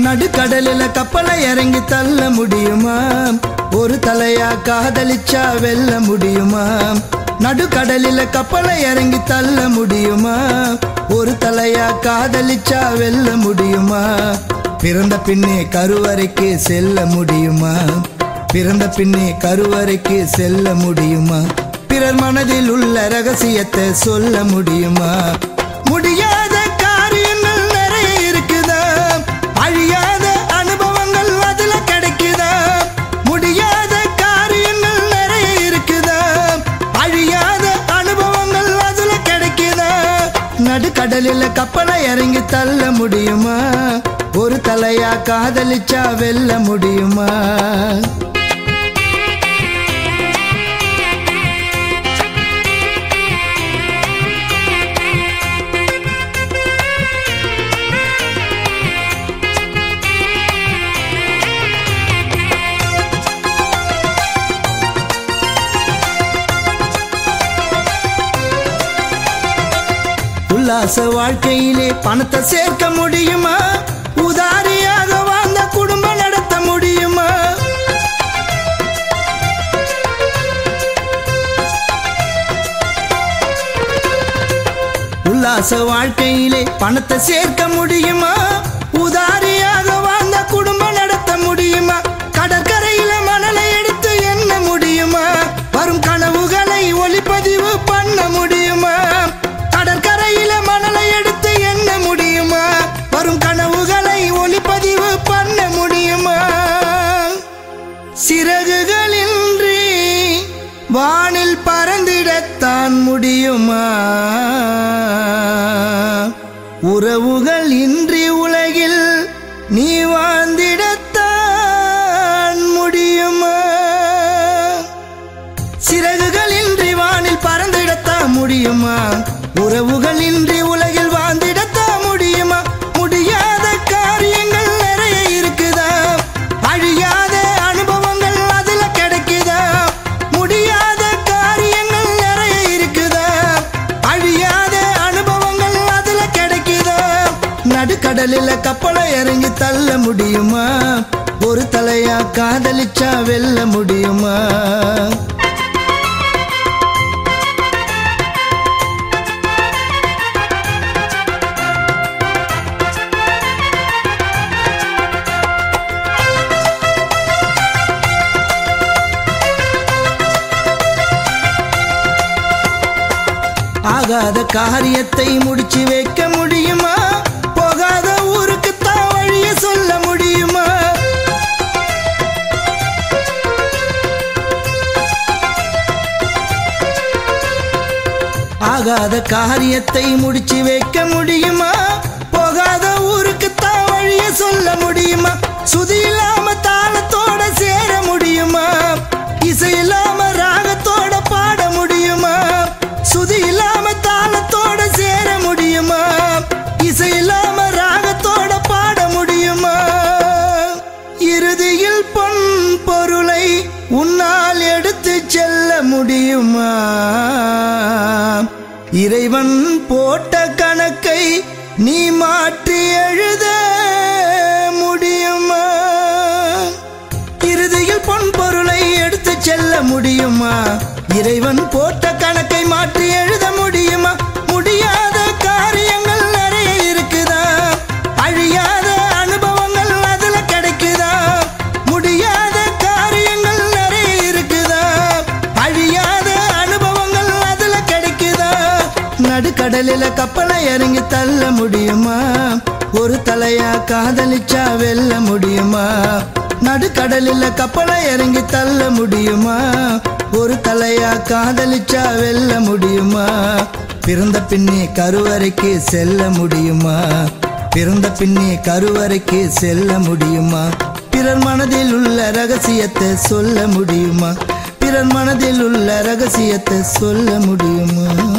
நடுக்கடலில கப்பலை இறங்கி தள்ள முடியுமா ஒரு தலையா காதலிச்சா வெல்ல முடியுமா நடுக்கடலில கப்பலை இறங்கி தள்ள முடியுமா ஒரு தலையா காதலிச்சா வெல்ல முடியுமா பிறந்த பின்னே கருவறைக்கு செல்ல முடியுமா பிறந்த பின்னே கருவறைக்கு செல்ல முடியுமா பிறர் மனதில் உள்ள ரகசியத்தை சொல்ல முடியுமா முடியாத காரியங்கள் நிறைய இருக்குதா அழியாத அனுபவங்கள் அதுல கிடைக்குதா முடியாத காரியங்கள் நிறைய இருக்குதா அழியாத அனுபவங்கள் அதுல கிடைக்குதா நடுக்கடலில் கப்பலை இறங்கி தள்ள முடியுமா ஒரு தலையா காதலிச்சா வெல்ல முடியுமா உல்லாச வாழ்க்கையிலே பணத்தை சேர்க்க முடியுமா உதாரியாக வாழ்ந்த குடும்பம் நடத்த முடியுமா உல்லாச வாழ்க்கையிலே பணத்தை சேர்க்க முடியுமா உதாரியாக வாழ்ந்த குடும்பம் நடத்த முடியுமா கடற்கரையில மணலை எடுத்து எண்ண முடியுமா வரும் கனவுகளை ஒளிப்பதிவு பண்ண முடியுமா கடற்கரையில மணலை எடுத்து எண்ண முடியுமா வரும் கனவுகளை ஒளிப்பதிவு பண்ண முடியுமா சிறகுகளின்றி வானில் பறந்திடத்தான் முடியுமா உறவுகள் இன்றி உலகில் நீ வாழ்ந்திடத்தான் முடியுமா சிறகுகள் இன்றி வானில் பறந்திடத்தான் முடியுமா உறவுகள் இன்றி உலகில் வாழ்ந்திடத்தான் முடியுமா முடியாத காரியங்கள் நிறைய இருக்குதா அழியாத அனுபவங்கள் அதுல கிடைக்குதா முடியாத காரியங்கள் நிறைய இருக்குதா அழியாத அனுபவங்கள் அதுல கிடைக்குதா நடுக்கடலில் கப்பலை இறங்கி தள்ள முடியுமா ஒரு தலையா காதலிச்சா வெல்ல முடியுமா ஆகாத காரியத்தை முடிச்சு வைக்க முடியுமா போகாத ஊருக்கு தான் வழிய சொல்ல முடியுமா ஆகாத காரியத்தை முடிச்சு வைக்க முடியுமா போகாத ஊருக்கு தான் வழிய சொல்ல முடியுமா சுதி இல்லாம தாளத்தோட சேர முடியுமா இசை இல்லாம ராகத்தோட பாட முடியுமா சுதி இல்லாம தாளத்தோட சேர முடியுமா இசை இல்லாம ராகத்தோட பாட முடியுமா இறுதியில் பொன் பொருளை உன்னால் எடுத்து செல்ல முடியுமா இறைவன் போட்ட கணக்கை நீ மாற்றி எழுத முடியுமா இறுதியில் பொன் பொருளை எடுத்து செல்ல முடியுமா இறைவன் போட்ட கணக்கை மாற்றி எழுத முடியுமா முடியாத காரியங்கள் நிறைய இருக்குதா அழியாத அனுபவங்கள் அதுல கிடைக்குதா முடியாத காரியங்கள் நிறைய இருக்குதா அழியாத அனுபவங்கள் அதுல கிடைக்குதா நடுக்கடலில கப்பலை இறங்கி தள்ள முடியுமா ஒரு தலையா காதலிச்சா வெல்ல முடியுமா நடுக்கடலில் கப்பலை இறங்கி தள்ள முடியுமா ஒரு தலையா காதலிச்சா வெல்ல முடியுமா பிறந்த பின்னே கருவறைக்கு செல்ல முடியுமா பிறந்த பின்னே கருவறைக்கு செல்ல முடியுமா பிறர் மனதில் உள்ள ரகசியத்தை சொல்ல முடியுமா பிறர் மனதில் உள்ள ரகசியத்தை சொல்ல முடியுமா